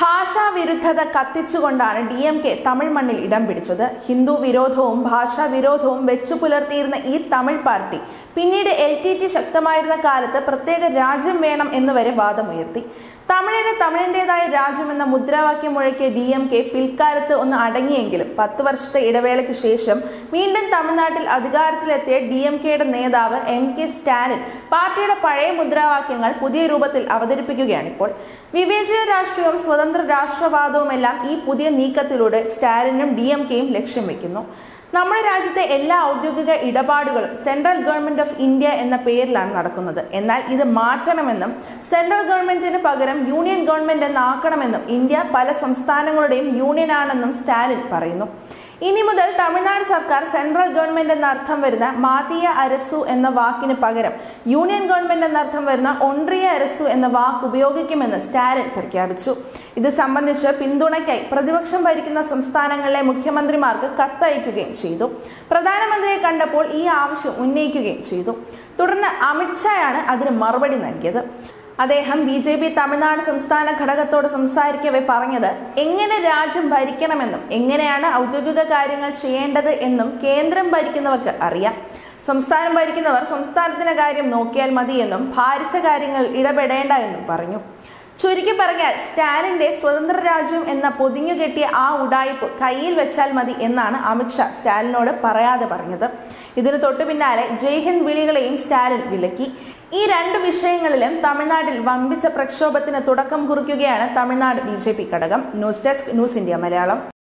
ഭാഷാ വിരുദ്ധത കത്തിച്ചുകൊണ്ടാണ് ഡി എം കെ തമിഴ് മണ്ണിൽ ഇടം പിടിച്ചത് ഹിന്ദു വിരോധവും ഭാഷാ വിരോധവും വെച്ചു പുലർത്തിയിരുന്ന ഈ തമിഴ് പാർട്ടി പിന്നീട് എൽ ടി ടി ശക്തമായിരുന്ന കാലത്ത് പ്രത്യേക രാജ്യം വേണം എന്ന് വരെ വാദമുയർത്തി തമിഴിന് തമിഴിൻ്റെതായ രാജ്യം എന്ന മുദ്രാവാക്യം മുഴക്കിയ ഡി എം കെ പിൽക്കാലത്ത് ഒന്ന് അടങ്ങിയെങ്കിലും പത്ത് വർഷത്തെ ഇടവേളയ്ക്ക് ശേഷം വീണ്ടും തമിഴ്നാട്ടിൽ അധികാരത്തിലെത്തിയ ഡി എം കെയുടെ നേതാവ് എം കെ സ്റ്റാലിൻ പാർട്ടിയുടെ പഴയ മുദ്രാവാക്യങ്ങൾ പുതിയ രൂപത്തിൽ അവതരിപ്പിക്കുകയാണിപ്പോൾ വിവേചന രാഷ്ട്രീയവും സ്വതന്ത്ര രാഷ്ട്രവാദവുമെല്ലാം ഈ പുതിയ നീക്കത്തിലൂടെ സ്റ്റാലിനും ഡി എം കെയും ലക്ഷ്യം വെക്കുന്നു നമ്മുടെ രാജ്യത്തെ എല്ലാ ഔദ്യോഗിക ഇടപാടുകളും സെൻട്രൽ ഗവൺമെന്റ് ഓഫ് ഇന്ത്യ എന്ന പേരിലാണ് നടക്കുന്നത് എന്നാൽ ഇത് മാറ്റണമെന്നും സെൻട്രൽ ഗവൺമെന്റിന് പകരം യൂണിയൻ ഗവൺമെന്റ് എന്നാക്കണമെന്നും ഇന്ത്യ പല സംസ്ഥാനങ്ങളുടെയും യൂണിയനാണെന്നും സ്റ്റാലിൻ പറയുന്നു ഇനി മുതൽ തമിഴ്നാട് സർക്കാർ സെൻട്രൽ ഗവൺമെന്റ് എന്ന അർത്ഥം വരുന്ന മാതീയ അരസു എന്ന വാക്കിന് പകരം യൂണിയൻ ഗവൺമെന്റ് എന്ന അർത്ഥം വരുന്ന ഒൺട്രിയ അരസു എന്ന വാക്ക് ഉപയോഗിക്കുമെന്ന് സ്റ്റാലിൻ പ്രഖ്യാപിച്ചു ഇത് സംബന്ധിച്ച് പിന്തുണയ്ക്കായി പ്രതിപക്ഷം ഭരിക്കുന്ന സംസ്ഥാനങ്ങളിലെ മുഖ്യമന്ത്രിമാർക്ക് കത്തയക്കുകയും ചെയ്തു പ്രധാനമന്ത്രിയെ കണ്ടപ്പോൾ ഈ ആവശ്യം ഉന്നയിക്കുകയും ചെയ്തു തുടർന്ന് അമിത്ഷായാണ് അതിന് മറുപടി നൽകിയത് അദ്ദേഹം ബി ജെ പി തമിഴ്നാട് സംസ്ഥാന ഘടകത്തോട് സംസാരിക്കവെ പറഞ്ഞത് എങ്ങനെ രാജ്യം ഭരിക്കണമെന്നും എങ്ങനെയാണ് ഔദ്യോഗിക കാര്യങ്ങൾ ചെയ്യേണ്ടത് എന്നും കേന്ദ്രം ഭരിക്കുന്നവർക്ക് അറിയാം സംസ്ഥാനം ഭരിക്കുന്നവർ സംസ്ഥാനത്തിന്റെ കാര്യം നോക്കിയാൽ മതിയെന്നും ഭാരിച്ച കാര്യങ്ങൾ ഇടപെടേണ്ട എന്നും പറഞ്ഞു ചുരുക്കി പറഞ്ഞാൽ സ്റ്റാലിന്റെ സ്വതന്ത്ര രാജ്യം എന്ന പൊതിഞ്ഞു കെട്ടിയ ആ ഉടായ്പ് കയ്യിൽ വെച്ചാൽ മതി എന്നാണ് അമിത്ഷാ സ്റ്റാലിനോട് പറയാതെ പറഞ്ഞത് ഇതിന് തൊട്ടു പിന്നാലെ ജയ്ഹിന്ദ് വിളികളെയും സ്റ്റാലിൻ വിലക്കി ഈ രണ്ട് വിഷയങ്ങളിലും തമിഴ്നാട്ടിൽ വമ്പിച്ച പ്രക്ഷോഭത്തിന് തുടക്കം കുറിക്കുകയാണ് തമിഴ്നാട് ബി ഘടകം news desk news India Malayalam